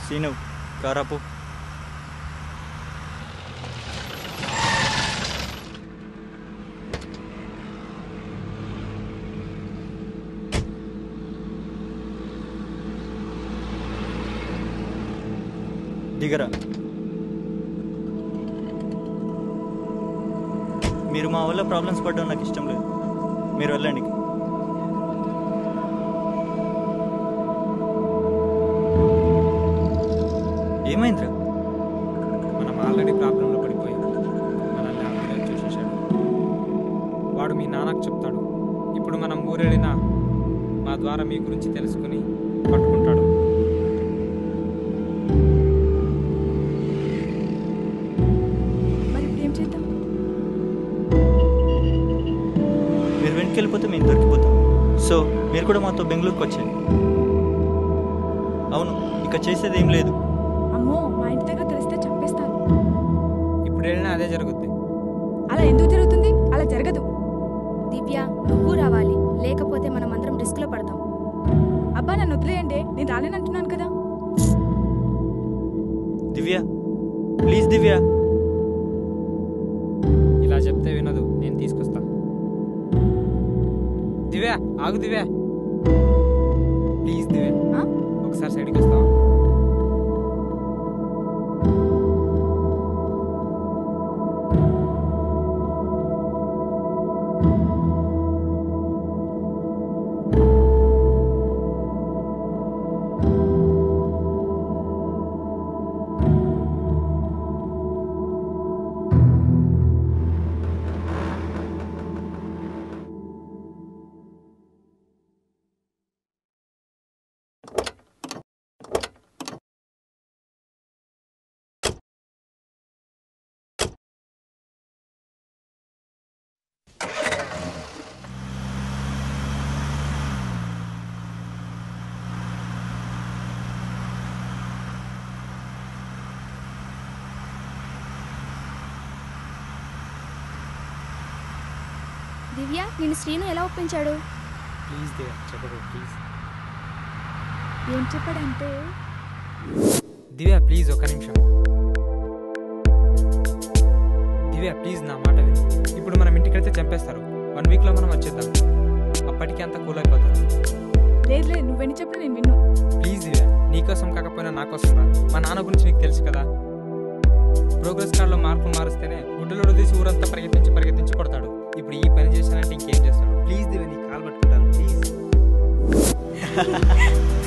Scene కారాపు దిగరా మీరు మా వల్ల ప్రాబ్లమ్స్ పడడం నాకు ఇష్టం లేదు మీరు వెళ్ళండి ఏమైందిరా మనం ఆల్రెడీ ప్రాబ్లంలో పడిపోయాం మనల్ని ఆవిడ చూసేశాడు వాడు మీ నాన్నకు చెప్తాడు ఇప్పుడు మనం ఊరెళ్ళినా మా ద్వారా మీ గురించి తెలుసుకుని పట్టుకుంటాడు మరి ఇప్పుడు ఏం చేద్దాం మీరు వెనక్కి వెళ్ళిపోతే మేము దొరికిపోతాం సో మీరు కూడా మాతో బెంగళూరుకి వచ్చేయండి అవును ఇక చేసేది ఏం లేదు అమ్మో మా ఇంటి దగ్గర తెలిస్తే చంపేస్తాను ఇప్పుడు వెళ్ళినా అదే జరుగుద్ది అలా ఎందుకు జరుగుతుంది అలా జరగదు దివ్య నువ్వు రావాలి లేకపోతే మనం అందరం రిస్క్లో పడతాం అబ్బా నన్ను వదిలేయండి నేను రాలేనంటున్నాను కదా దివ్య ప్లీజ్ దివ్య ఇలా చెప్తే వినదు నేను తీసుకొస్తా దివ్య ఆగు దివ్య ప్లీజ్ దివ్య ఆ? ఒకసారి సైడ్కి వస్తావా దివ్య నేను శ్రీను ఎలా ఒప్పించాడు ప్లీజ్ దివ్య చెప్పదు ప్లీజ్ ఏం చెప్పాడంటే దివ్య ప్లీజ్ ఒక్క నిమిషం దివ్య ప్లీజ్ నా మాట విను ఇప్పుడు మనం ఇంటికి వెళ్తే చంపేస్తారు వన్ వీక్లో మనం వచ్చేద్దాం అప్పటికి అంతా కూల్ అయిపోతారు లేదు లేదు నువ్వెన్ని చెప్పినా నేను విన్ను ప్లీజ్ దివ్య నీకోసం కాకపోయినా నా కోసం రా మా నాన్న గురించి నీకు తెలుసు కదా ప్రోగ్రెస్ కార్డులో మార్కులు మారుస్తేనే గుడ్డలోడు తీసి ఊరంతా పరిగెత్తించి పరిగెత్తించి కొడతాడు ఇప్పుడు ఈ పని చేశానంటే ఇంకేం చేస్తాడు ప్లీజ్ దివ్య నీ కాలు పట్టుకుంటాను ప్లీజ్